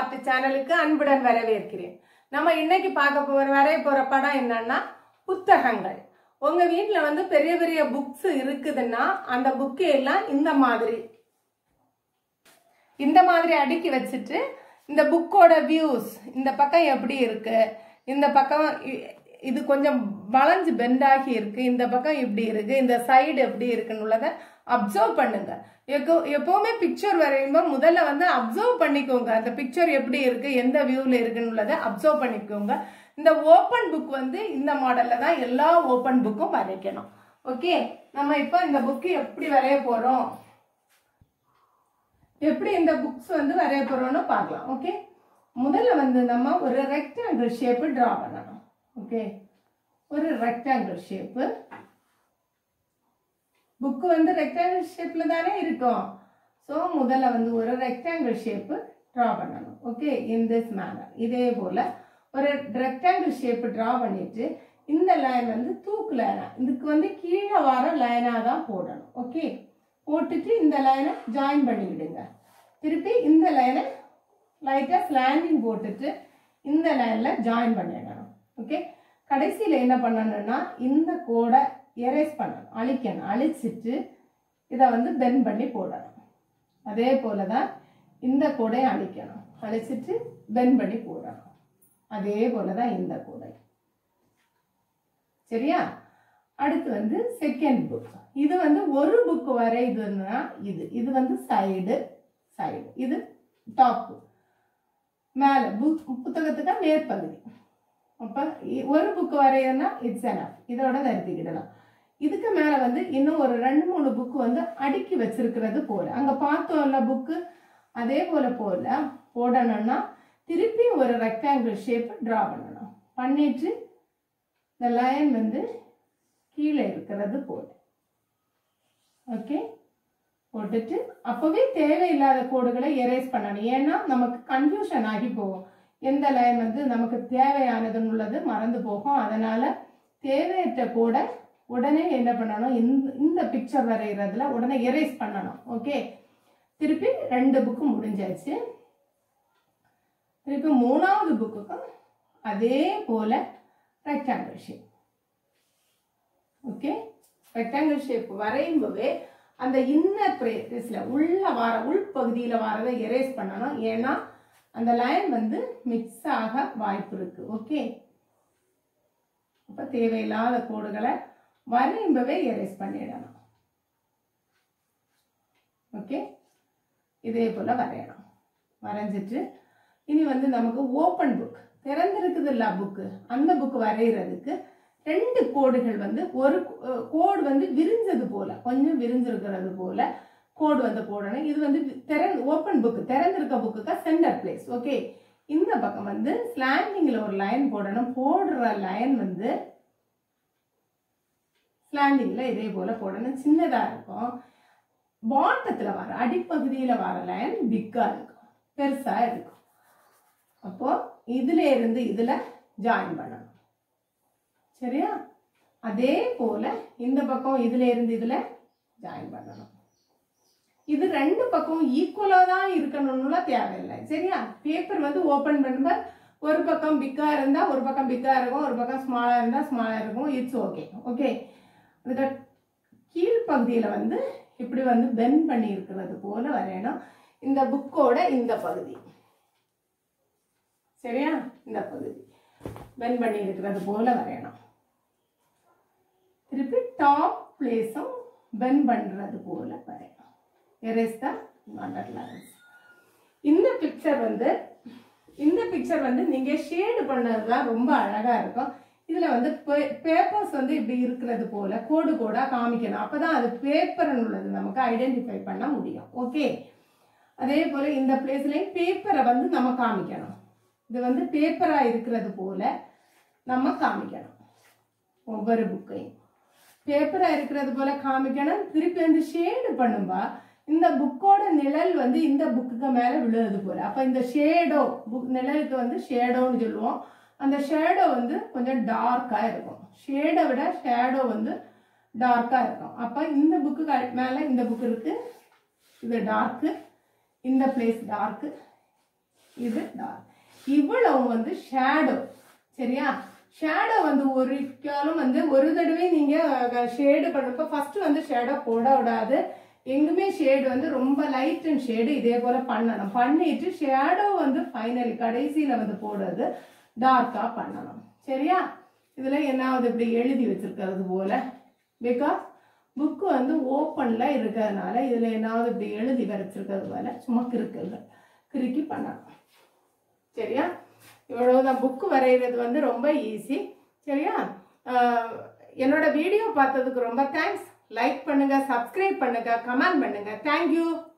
art சேனலுக்கு அன்புடன் வரவேற்கிறேன் நம்ம இன்னைக்கு பார்க்க போற வரைய போற படம் என்னன்னா புத்தகங்கள் உங்க வீட்ல வந்து பெரிய பெரிய புக்ஸ் இருக்குதுன்னா அந்த புக்கு எல்லாம் இந்த மாதிரி இந்த மாதிரி அடுக்கி வச்சுட்டு இந்த புக்கோட வியூஸ் இந்த பக்கம் எப்படி இருக்கு இந்த பக்கம் இ- இது கொஞ்சம் வளைஞ்சு பெண்டாகி இருக்கு இந்த பக்கம் இப்படி இருக்கு இந்த சைடு எப்படி இருக்குன்னு உள்ளதை அப்சர்வ் பண்ணுங்க எப்போ- எப்பவுமே பிக்சர் வரையும்போது முதல்ல வந்து அப்சர்வ் பண்ணிக்கோங்க அந்த பிக்சர் எப்படி இருக்கு எந்த வியூல இருக்குன்னு உள்ளதை அப்சர்வ் பண்ணிக்கோங்க இந்த ஓப்பன் புக் வந்து இந்த மாடல்ல தான் எல்லா ஓப்பன் புக்கும் வரைக்கணும் ஓகே நம்ம இப்போ இந்த புக்கு எப்படி வரைய போறோம் எப்படி இந்த புக்ஸ் வந்து வரைய போறோம்னு பார்க்கலாம் ஓகே முதல்ல வந்து நம்ம ஒரு ரெக்டாங்கிள் ஷேப்பு டிரா பண்ணணும் ஓகே ஒரு ரெக்டாங்கிள் ஷேப்பு புக்கு வந்து ரெக்டாங்கிள் ஷேப்ல தானே இருக்கும் ஸோ முதல்ல வந்து ஒரு ரெக்டாங்கிள் ஷேப்பு ட்ரா பண்ணணும் ஓகே இன் திஸ் மேனர் இதே போல ஒரு ரெக்டாங்கிள் ஷேப்பு ட்ரா பண்ணிட்டு இந்த லைன் வந்து தூக்கு லைனா இதுக்கு வந்து கீழே வர லைனாக தான் போடணும் ஓகே போட்டுட்டு இந்த லைனை ஜாயின் பண்ணி விடுங்க திருப்பி இந்த லைனை லைட்டாக ஸ்லாண்டிங் போட்டுட்டு இந்த லைனில் ஜாயின் பண்ணிடணும் ஓகே கடைசியில் என்ன பண்ணணும்னா இந்த கோடை எரேஸ் பண்ணணும் அழிக்கணும் அழிச்சிட்டு இதை வந்து பெண்ட் பண்ணி போடணும் அதே போல தான் இந்த கூடையை அழிக்கணும் அழிச்சிட்டு பெண்ட் பண்ணி போடணும் அதே போல தான் இந்த கூடை சரியா அடுத்து வந்து செகண்ட் புக் இது வந்து ஒரு புக் வரையுதுன்னா இது இது வந்து சைடு சைடு இது டாப்பு மேலே புக் புத்தகத்துக்கு மேற்பகுதி அப்போ ஒரு புக் வரையன்னா இட்ஸ் எனஃப் இதோட நிறுத்திக்கிடலாம் இதுக்கு மேலே வந்து இன்னும் ஒரு ரெண்டு மூணு புக்கு வந்து அடுக்கி வச்சிருக்கிறது போல அங்கே பார்த்தோம்ல புக்கு அதே போல போல போடணும்னா திருப்பி ஒரு ரெக்டாங்கிள் ஷேப் ட்ரா பண்ணணும் பண்ணிட்டு இந்த லைன் வந்து கீழே இருக்கிறது போல ஓகே போட்டுட்டு அப்போவே தேவையில்லாத கோடுகளை எரேஸ் பண்ணணும் ஏன்னா நமக்கு கன்ஃபியூஷன் ஆகி போகும் எந்த லைன் வந்து நமக்கு தேவையானதுன்னு உள்ளது மறந்து போகும் அதனால தேவையற்ற கோடை உடனே என்ன பண்ணணும் இந்த இந்த பிக்சர் வரைகிறதுல உடனே எரேஸ் பண்ணணும் ஓகே திருப்பி ரெண்டு புக்கு முடிஞ்சாச்சு திருப்பி மூணாவது புக்குக்கும் அதே போல rectangle shape okay rectangle shape வரையும் போதே அந்த இன்னர் பிளேஸ்ல உள்ள வர உள்பகுதியில வரதை எரேஸ் பண்ணணும் ஏன்னா அந்த லைன் வந்து மிக்ஸ் ஆக வாய்ப்பு இருக்கு ஓகே அப்ப தேவையில்லாத கோடுகளை வரையும்பவே எரேஸ் பண்ணிடணும் ஓகே இதே போல வரையணும் வரைஞ்சிட்டு இனி வந்து நமக்கு ஓப்பன் புக் திறந்திருக்குது இல்ல புக்கு அந்த புக் வரைகிறதுக்கு ரெண்டு கோடுகள் வந்து ஒரு அஹ், கோடு வந்து விரிஞ்சது போல கொஞ்சம் விரிஞ்சிருக்கிறது போல கோடு வந்து போடணும் இது வந்து திறந்து ஓப்பன் புக் திறந்திருக்க புக்குக்கு சென்டர் பிளேஸ் ஓகே இந்த பக்கம் வந்து ஸ்லாண்டிங்ல ஒரு லைன் போடணும் போடுற லைன் வந்து ஸ்லாண்டிங்ல இதே போல போடணும் சின்னதா இருக்கும் பாட்டத்துல வர அடிப்பகுதியில வர லைன் பிக்கா இருக்கும் பெருசா இருக்கும் அப்போ இதுல இருந்து இதுல ஜாயின் பண்ணணும் சரியா அதே போல இந்த பக்கம் இதுல இருந்து இதுல ஜாயின் பண்ணணும் இது ரெண்டு பக்கம் ஈக்குவலா தான் இருக்கணும்னுலாம் தேவையில்லை சரியா பேப்பர் வந்து ஓபன் பண்ணும்போது ஒரு பக்கம் பிக்கா இருந்தா ஒரு பக்கம் பிக்கா இருக்கும் ஒரு பக்கம் ஸ்மாலா இருந்தா ஸ்மாலா இருக்கும் இட்ஸ் ஓகே ஓகே அதுக்கு கீழ்ப்பகுதியில வந்து இப்படி வந்து பெண்ட் பண்ணி இருக்கிறது போல வரையணும் இந்த புக்கோட இந்த பகுதி சரியா இந்த பகுதி பெண்ட் பண்ணி இருக்கிறது போல வரையணும் திருப்பி டாப் பிளேஸும் பெண்ட் பண்றது போல வரையணும் எரேஸ் த அண்டர்லைன்ஸ் இந்த பிக்சர் வந்து இந்த பிக்சர் வந்து நீங்க ஷேடு பண்ணதுதான் ரொம்ப அழகா இருக்கும் இதுல வந்து பேப்பர்ஸ் வந்து இப்படி இருக்கிறது போல கோடு கோடா காமிக்கணும் அப்பதான் அது பேப்பர் உள்ளது நமக்கு ஐடென்டிஃபை பண்ண முடியும் ஓகே அதே போல இந்த பிளேஸ்லயும் பேப்பரை வந்து நம்ம காமிக்கணும் இது வந்து பேப்பரா இருக்கிறது போல நம்ம காமிக்கணும் ஒவ்வொரு புக்கையும் பேப்பரா இருக்கிறது போல காமிக்கணும் திருப்பி வந்து ஷேடு பண்ணும்பா இந்த புக்கோட நிழல் வந்து இந்த புக்குக்கு மேல விழுறது போல அப்ப இந்த ஷேடோ புக் நிழலுக்கு வந்து ஷேடோன்னு சொல்லுவோம் அந்த ஷேடோ வந்து கொஞ்சம் டார்க்கா இருக்கும் ஷேடை விட ஷேடோ வந்து டார்க்கா இருக்கும் அப்ப இந்த புக்கு மேல இந்த புக் இருக்கு இது டார்க்கு இந்த பிளேஸ் டார்க்கு இது டார்க் இவ்வளவு வந்து ஷேடோ சரியா ஷேடோ வந்து ஒரு காலம் வந்து ஒரு தடவை நீங்க ஷேடு பண்ணுறப்ப ஃபர்ஸ்ட் வந்து ஷேடோ போட விடாது எங்குமே ஷேடு வந்து ரொம்ப லைட் அண்ட் ஷேடு இதே போல பண்ணணும் பண்ணிட்டு ஷேடோ வந்து ஃபைனலி கடைசியில வந்து போடுறது டார்க்கா பண்ணணும் சரியா இதுல என்னாவது இப்படி எழுதி வச்சிருக்கிறது போல பிகாஸ் புக்கு வந்து ஓப்பன்ல இருக்கிறதுனால இதுல என்னாவது இப்படி எழுதி வரைச்சிருக்கிறது போல சும்மா கிறுக்குங்க கிறுக்கி பண்ணணும் சரியா இவ்வளவுதான் புக்கு வரைகிறது வந்து ரொம்ப ஈஸி சரியா ஆஹ் என்னோட வீடியோ பார்த்ததுக்கு ரொம்ப தேங்க்ஸ் லைக் பண்ணுங்க சப்ஸ்கிரைப் பண்ணுங்க கமெண்ட் பண்ணுங்க தேங்க்யூ